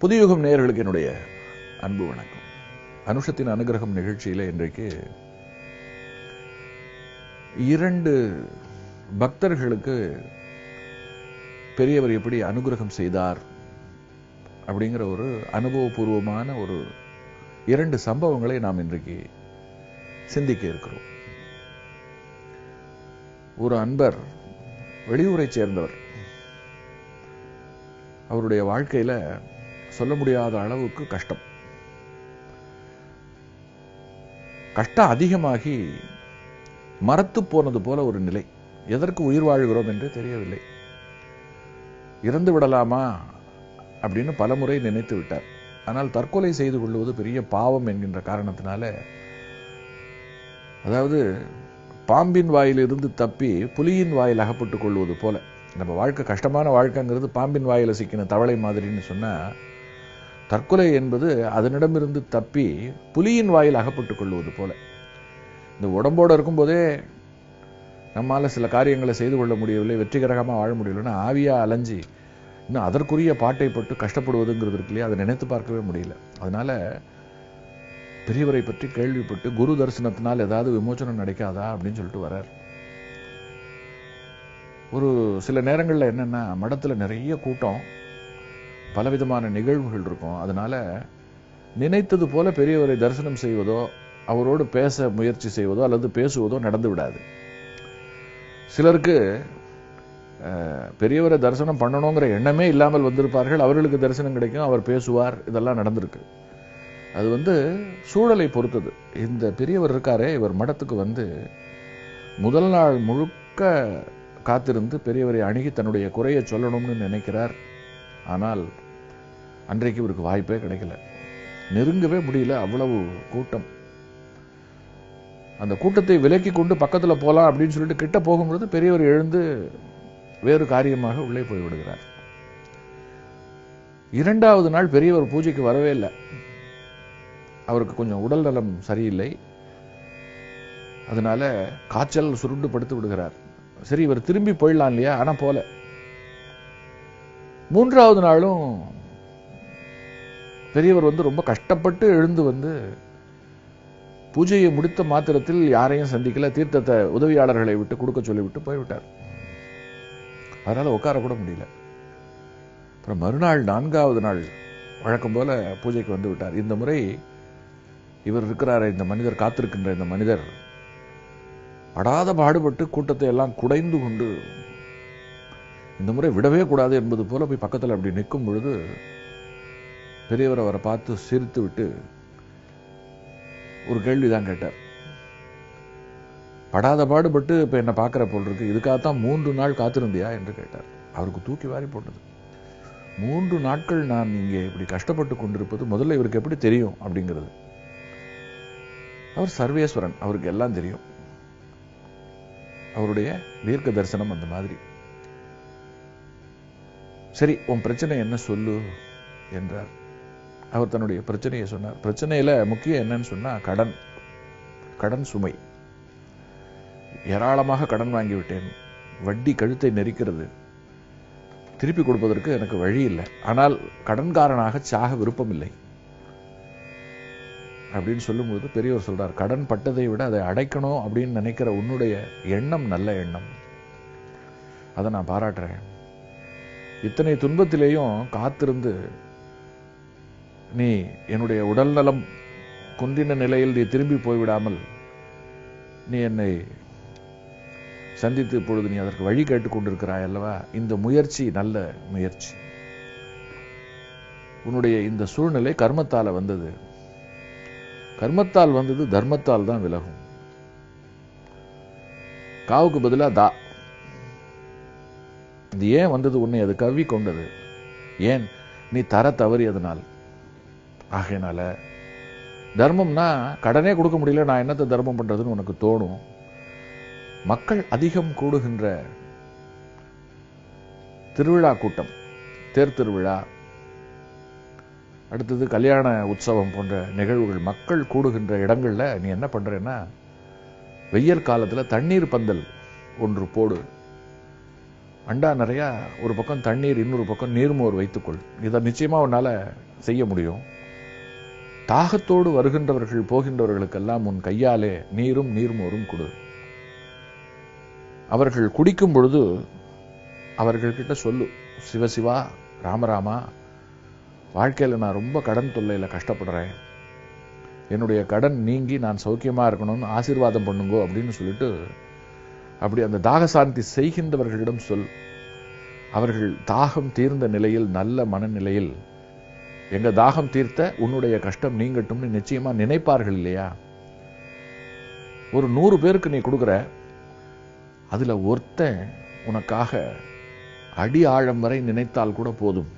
புதியுகம் நேயர்களுக்கு என்னுடைய அன்பு வணக்கம் அனுஷத்தின் அனுகிரகம் நிகழ்ச்சியில இன்றைக்கு இரண்டு பக்தர்களுக்கு பெரியவர் எப்படி அனுகிரகம் செய்தார் அப்படிங்கிற ஒரு அனுபவபூர்வமான ஒரு இரண்டு சம்பவங்களை நாம் இன்றைக்கு சிந்திக்க இருக்கிறோம் ஒரு அன்பர் வெளியூரைச் சேர்ந்தவர் அவருடைய வாழ்க்கையில சொல்ல முடியாத அளவுக்கு கஷ்டம் கஷ்டம் அதிகமாகி மரத்து போனது போல ஒரு நிலை எதற்கு உயிர் வாழ்கிறோம் என்று தெரியவில்லை இறந்து விடலாமா அப்படின்னு பலமுறை நினைத்து விட்டார் ஆனால் தற்கொலை செய்து கொள்வது பெரிய பாவம் என்கின்ற காரணத்தினால அதாவது பாம்பின் வாயிலிருந்து தப்பி புலியின் வாயில் அகப்பட்டுக் கொள்வது போல நம்ம வாழ்க்கை கஷ்டமான வாழ்க்கைங்கிறது பாம்பின் வாயில சிக்கின தவளை மாதிரின்னு சொன்னா தற்கொலை என்பது அதனிடமிருந்து தப்பி புலியின் வாயில் அகப்பட்டுக் கொள்வது போல இந்த உடம்போடு இருக்கும்போதே நம்மால சில காரியங்களை செய்து கொள்ள முடியவில்லை வெற்றிகரமாக வாழ முடியலன்னா ஆவியா அலைஞ்சி இன்னும் அதற்குரிய பாட்டை பட்டு கஷ்டப்படுவதுங்கிறது இருக்கு இல்லையா அதை நினைத்து பார்க்கவே முடியல அதனால பெரியவரை பற்றி கேள்விப்பட்டு குரு தரிசனத்தினால் ஏதாவது விமோச்சனம் நடக்காதா அப்படின்னு சொல்லிட்டு வர்றார் ஒரு சில நேரங்களில் என்னன்னா மடத்தில் நிறைய கூட்டம் பலவிதமான நிகழ்வுகள் இருக்கும் அதனால நினைத்தது போல பெரியவரை தரிசனம் செய்வதோ அவரோடு பேச முயற்சி செய்வதோ அல்லது பேசுவதோ நடந்து விடாது சிலருக்கு பெரியவரை தரிசனம் பண்ணணுங்கிற எண்ணமே இல்லாமல் வந்திருப்பார்கள் அவர்களுக்கு தரிசனம் கிடைக்கும் அவர் பேசுவார் இதெல்லாம் நடந்திருக்கு அது வந்து சூழலை பொறுத்தது இந்த பெரியவர் இருக்காரே இவர் மடத்துக்கு வந்து முதல் நாள் முழுக்க காத்திருந்து பெரியவரை அணுகி தன்னுடைய குறையை சொல்லணும்னு நினைக்கிறார் ஆனால் அன்றைக்கு இவருக்கு வாய்ப்பே கிடைக்கல நெருங்கவே முடியல அவ்வளவு கூட்டம் அந்த கூட்டத்தை விலக்கி கொண்டு பக்கத்தில் போகலாம் அப்படின்னு சொல்லிட்டு கிட்ட போகும்பொழுது பெரியவர் எழுந்து வேறு காரியமாக உள்ளே போய் விடுகிறார் இரண்டாவது நாள் பெரியவர் பூஜைக்கு வரவே இல்லை அவருக்கு கொஞ்சம் உடல் நலம் சரியில்லை அதனால காய்ச்சல் சுருண்டு படுத்து விடுகிறார் சரி இவர் திரும்பி போயிடலாம் இல்லையா ஆனா போல மூன்றாவது நாளும் பெரியவர் வந்து ரொம்ப கஷ்டப்பட்டு எழுந்து வந்து பூஜையை முடித்த மாத்திரத்தில் யாரையும் சந்திக்கல தீர்த்தத்தை உதவியாளர்களை விட்டு கொடுக்க சொல்லிவிட்டு போய்விட்டார் அதனால உட்கார கூட முடியல அப்புறம் மறுநாள் நான்காவது நாள் வழக்கம் போல பூஜைக்கு வந்து விட்டார் இந்த முறை இவர் இருக்கிறார் இந்த மனிதர் காத்திருக்கின்ற இந்த மனிதர் படாத பாடுபட்டு கூட்டத்தை எல்லாம் குடைந்து கொண்டு இந்த முறை விடவே கூடாது என்பது போல போய் பக்கத்தில் அப்படி நிற்கும் பொழுது பெரியவர் அவரை பார்த்து சிரித்து விட்டு ஒரு கேள்விதான் கேட்டார் படாத பாடுபட்டு இப்ப என்ன பார்க்கிற போல் இருக்கு இதுக்காகத்தான் மூன்று நாள் காத்திருந்தியா என்று கேட்டார் அவருக்கு தூக்கி வாரி போட்டது மூன்று நாட்கள் நான் இங்கே இப்படி கஷ்டப்பட்டு கொண்டிருப்பது முதல்ல இவருக்கு எப்படி தெரியும் அப்படிங்கிறது அவர் சர்வேஸ்வரன் அவருக்கு எல்லாம் தெரியும் அவருடைய தீர்க்க தரிசனம் அந்த மாதிரி சரி உன் பிரச்சனை என்ன சொல்லு என்றார் அவர் தன்னுடைய பிரச்சனையை சொன்னார் பிரச்சனையில முக்கியம் என்னன்னு சொன்னா கடன் கடன் சுமை ஏராளமாக கடன் வாங்கிவிட்டேன் வட்டி கழுத்தை நெரிக்கிறது திருப்பி கொடுப்பதற்கு எனக்கு வழி இல்லை ஆனால் கடன்காரனாக சாக விருப்பம் இல்லை அப்படின்னு சொல்லும்போது பெரியவர் சொல்றார் கடன் பட்டதை விட அதை அடைக்கணும் அப்படின்னு நினைக்கிற உன்னுடைய எண்ணம் நல்ல எண்ணம் அதை நான் பாராட்டுறேன் இத்தனை துன்பத்திலேயும் காத்திருந்து நீ என்னுடைய உடல் நலம் குன்றின நிலையில் நீ திரும்பி போய்விடாமல் நீ என்னை சந்தித்து இப்பொழுது நீ அதற்கு வழி கேட்டுக் கொண்டிருக்கிறாய் அல்லவா இந்த முயற்சி நல்ல முயற்சி உன்னுடைய இந்த சூழ்நிலை கர்மத்தால வந்தது கர்மத்தால் வந்தது தர்மத்தால் தான் விலகும் காவுக்கு பதிலா தா இது ஏன் வந்தது உன்னை அது கவ்வி கொண்டது ஏன் நீ தர தவறியதனால் ஆகையினால தர்மம்னா கடனே கொடுக்க முடியல நான் என்னத்தை தர்மம் பண்றதுன்னு உனக்கு தோணும் மக்கள் அதிகம் கூடுகின்ற திருவிழா கூட்டம் தேர் திருவிழா அடுத்தது கல்யாண உற்சவம் போன்ற நிகழ்வுகள் மக்கள் கூடுகின்ற இடங்கள்ல நீ என்ன பண்றேன்னா வெயில் காலத்துல தண்ணீர் பந்தல் ஒன்று போடு அண்டா நிறையா ஒரு பக்கம் தண்ணீர் இன்னொரு பக்கம் நீர்மோர் வைத்துக்கொள் இதை நிச்சயமா உன்னால செய்ய முடியும் தாகத்தோடு வருகின்றவர்கள் போகின்றவர்களுக்கெல்லாம் உன் கையாலே நீரும் நீர்மோரும் கொடு அவர்கள் குடிக்கும் பொழுது அவர்கள்கிட்ட சொல்லு சிவசிவா ராமராமா வாழ்க்கையில் நான் ரொம்ப கடன் தொல்லையில் கஷ்டப்படுறேன் என்னுடைய கடன் நீங்கி நான் சௌக்கியமா இருக்கணும்னு ஆசீர்வாதம் பண்ணுங்கோ அப்படின்னு சொல்லிட்டு அப்படி அந்த தாகசாந்தி செய்கின்றவர்களிடம் சொல் அவர்கள் தாகம் தீர்ந்த நிலையில் நல்ல மனநிலையில் எங்க தாகம் தீர்த்த உன்னுடைய கஷ்டம் நீங்கட்டும்னு நிச்சயமா நினைப்பார்கள் இல்லையா ஒரு நூறு பேருக்கு நீ கொடுக்குற அதுல ஒருத்தன் உனக்காக அடி ஆழம் வரை நினைத்தால் கூட போதும்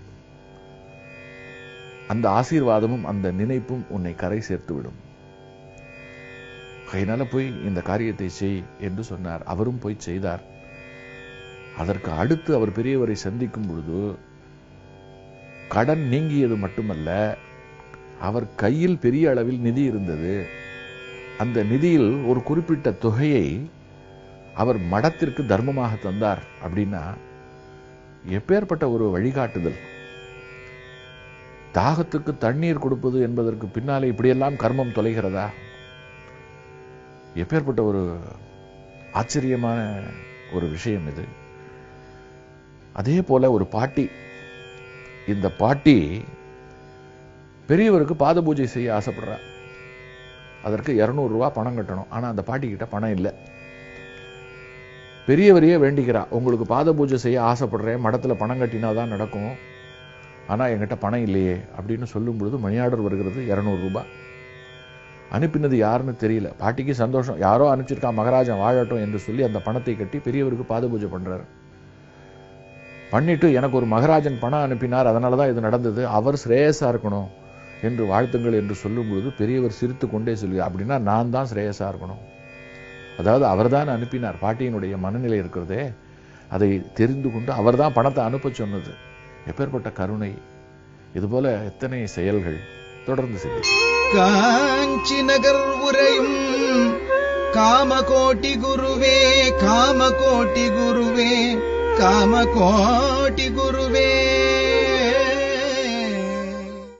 அந்த ஆசீர்வாதமும் அந்த நினைப்பும் உன்னை கரை சேர்த்து விடும் அதனால போய் இந்த காரியத்தை செய் என்று சொன்னார் அவரும் போய் செய்தார் அதற்கு அடுத்து அவர் பெரியவரை சந்திக்கும் பொழுது கடன் நீங்கியது மட்டுமல்ல அவர் கையில் பெரிய அளவில் நிதி இருந்தது அந்த நிதியில் ஒரு குறிப்பிட்ட தொகையை அவர் மடத்திற்கு தர்மமாக தந்தார் அப்படின்னா எப்பேற்பட்ட ஒரு வழிகாட்டுதல் தாகத்துக்கு தண்ணீர் கொடுப்பது என்பதற்கு பின்னாலே இப்படியெல்லாம் கர்மம் தொலைகிறதா எப்பேற்பட்ட ஒரு ஆச்சரியமான ஒரு விஷயம் இது அதே போல ஒரு பாட்டி இந்த பாட்டி பெரியவருக்கு பாத பூஜை செய்ய ஆசைப்படுறா அதற்கு இருநூறு ரூபாய் பணம் கட்டணும் ஆனா அந்த பாட்டி கிட்ட பணம் இல்லை பெரியவரையே வேண்டிக்கிறா உங்களுக்கு பாத பூஜை செய்ய ஆசைப்படுறேன் மடத்துல பணம் கட்டினா தான் நடக்கும் ஆனா என்கிட்ட பணம் இல்லையே அப்படின்னு சொல்லும் பொழுது மணி ஆர்டர் வருகிறது இருநூறு ரூபாய் அனுப்பினது யாருன்னு தெரியல பாட்டிக்கு சந்தோஷம் யாரோ அனுப்பிச்சிருக்கா மகராஜன் வாழட்டும் என்று சொல்லி அந்த பணத்தை கட்டி பெரியவருக்கு பாத பூஜை பண்றாரு பண்ணிட்டு எனக்கு ஒரு மகராஜன் பணம் அனுப்பினார் அதனால தான் இது நடந்தது அவர் ஸ்ரேயஸா இருக்கணும் என்று வாழ்த்துங்கள் என்று சொல்லும் பொழுது பெரியவர் சிரித்து கொண்டே சொல்லி அப்படின்னா நான் தான் ஸ்ரேயஸா இருக்கணும் அதாவது அவர்தான் அனுப்பினார் பாட்டியினுடைய மனநிலை இருக்கிறதே அதை தெரிந்து கொண்டு அவர்தான் பணத்தை அனுப்ப சொன்னது எப்பேற்பட்ட கருணை இதுபோல எத்தனை செயல்கள் தொடர்ந்து சிந்தி காஞ்சி நகர் உரையும் காமகோட்டி குருவே காமகோட்டி குருவே காமகோட்டி குரு